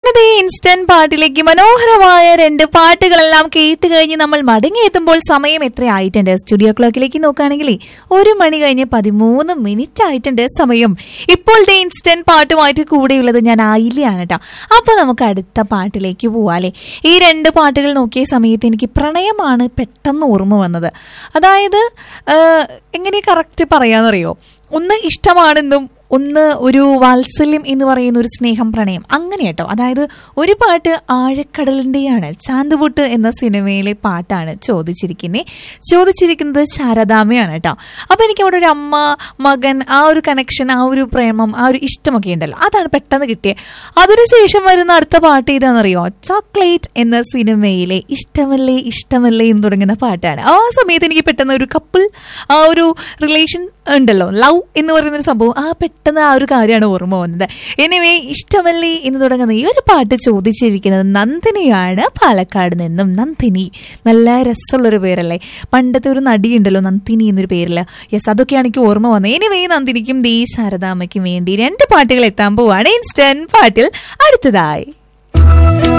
അങ്ങനെ ദേ ഇൻസ്റ്റന്റ് പാട്ടിലേക്ക് മനോഹരമായ രണ്ട് പാട്ടുകളെല്ലാം കേട്ട് കഴിഞ്ഞ് നമ്മൾ മടങ്ങിയെത്തുമ്പോൾ സമയം എത്ര ആയിട്ടുണ്ട് സ്റ്റുഡിയോ ക്ലോക്കിലേക്ക് നോക്കുകയാണെങ്കിൽ ഒരു മണി കഴിഞ്ഞ് പതിമൂന്ന് മിനിറ്റ് ആയിട്ടുണ്ട് സമയം ഇപ്പോൾ ദേ ഇൻസ്റ്റന്റ് പാട്ടുമായിട്ട് കൂടെയുള്ളത് ഞാൻ ആയില്ലയാണ് കേട്ടോ അപ്പൊ നമുക്ക് അടുത്ത പാട്ടിലേക്ക് പോവാല്ലേ ഈ രണ്ട് പാട്ടുകൾ നോക്കിയ സമയത്ത് എനിക്ക് പ്രണയമാണ് പെട്ടെന്ന് ഓർമ്മ വന്നത് അതായത് ആ, എങ്ങനെ കറക്റ്റ് പറയാന്നറിയോ ഒന്ന് ഇഷ്ടമാണെന്നും ഒന്ന് ഒരു വാത്സല്യം എന്ന് പറയുന്ന ഒരു സ്നേഹം പ്രണയം അങ്ങനെ കേട്ടോ അതായത് ഒരു പാട്ട് ആഴക്കടലിന്റെയാണ് ചാന്തുപുട്ട് എന്ന സിനിമയിലെ പാട്ടാണ് ചോദിച്ചിരിക്കുന്നത് ചോദിച്ചിരിക്കുന്നത് ശാരദാമയാണ് കേട്ടോ അപ്പൊ എനിക്ക് അവിടെ ഒരു അമ്മ മകൻ ആ ഒരു കണക്ഷൻ ആ ഒരു പ്രേമം ആ ഒരു ഇഷ്ടമൊക്കെ ഉണ്ടല്ലോ അതാണ് പെട്ടെന്ന് കിട്ടിയത് അതിനുശേഷം വരുന്ന അടുത്ത പാട്ട് ഏതാണെന്നറിയോ ചോക്ലേറ്റ് എന്ന സിനിമയിലെ ഇഷ്ടമല്ലേ ഇഷ്ടമല്ലേ എന്ന് തുടങ്ങുന്ന പാട്ടാണ് ആ സമയത്ത് എനിക്ക് പെട്ടെന്ന് ഒരു കപ്പിൾ ആ ഒരു റിലേഷൻ ഉണ്ടല്ലോ ലവ് എന്ന് പറയുന്ന ഒരു സംഭവം ആ പെട്ടെന്ന് ആ ഒരു കാര്യമാണ് ഓർമ്മ വന്നത് എനിവേ ഇഷ്ടമല്ലേ എന്ന് തുടങ്ങുന്ന ഈ ഒരു പാട്ട് ചോദിച്ചിരിക്കുന്നത് നന്ദിനിയാണ് പാലക്കാട് നിന്നും നന്ദിനി നല്ല രസമുള്ളൊരു പേരല്ലേ പണ്ടത്തെ ഒരു നടിയുണ്ടല്ലോ നന്ദിനി എന്നൊരു പേരില് യെസ് അതൊക്കെയാണ് എനിക്ക് ഓർമ്മ വന്നത് എനിവേ നന്ദിനിക്കും ദീ ശാരദാമ്മയ്ക്കും വേണ്ടി രണ്ട് പാട്ടുകൾ എത്താൻ പോവാണ് ഇൻസ്റ്റന്റ് പാട്ടിൽ അടുത്തതായി